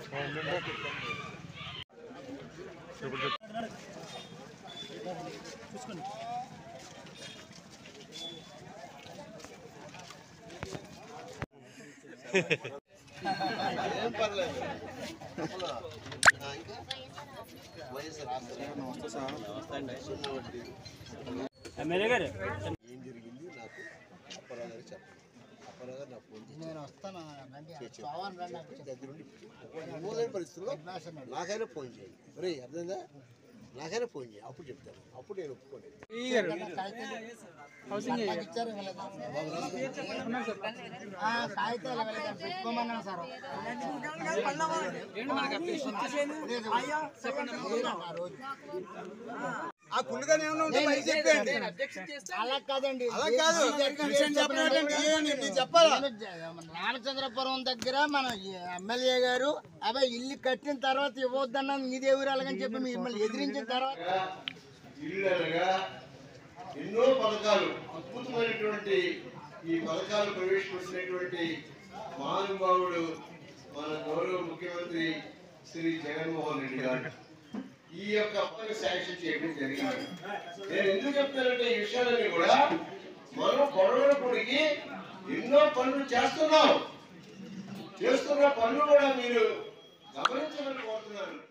ఏం పర్లేదు ఆ, ఇంకా వైఎస్ఆర్ ఆస్తి. ఎమ్మెల్యే గారు ఏం జరిగింది నాకు అప్పారావు గారు చెప్పండి అప్పారావు గారు నాకు ఫోన్ చేసి నేను వస్తాను రండి చేసి సోమవారం రండి అక్కడ దగ్గరుండి మూలైన పరిస్థితుల్లో నాకైనా ఫోన్ చేయండి రే అర్థమైందా నాకైనా ఫోన్ చేయి అప్పుడు చెప్తాను అప్పుడు నేను ఒప్పుకోలేదు కాగితాలు ఇచ్చారు ఇవ్వలేదా? ఆ, కాగితాలు ఇవ్వలేదా? పెట్టుకోమన్నాను సార్ ఆ రోజు. ఆ కుళ్ళుగానే ఏమైనా ఉంటే పైకి చెప్పండి అలా కాదండి అలా కాదు విషయం చెప్పాలంటే నేను చెప్పాలా రామచంద్రపురం దగ్గర మన ఎమ్మెల్యే గారు అబ్బాయి ఇల్లు కట్టిన తర్వాత ఇవ్వద్దన్నా మీదే ఊరు అలాగని చెప్పి మిమ్మల్ని ఎదిరించిన తర్వాత ఇళ్ళగా ఎన్నో పథకాలు అద్భుతమైనటువంటి ఈ పథకాలు ప్రవేశపెట్టినటువంటి మహానుభావుడు మన గౌరవ ముఖ్యమంత్రి శ్రీ జగన్మోహన్ రెడ్డి గారు ఈ యొక్క పథకం శాంక్షన్ చేయడం జరిగింది నేను ఎందుకు చెప్తానంటే ఈ విషయాలన్నీ కూడా మనం పొడవడపడికి ఎన్నో పనులు చేస్తున్నాం చేస్తున్న పనులు కూడా మీరు గమనించమని కోరుతున్నాను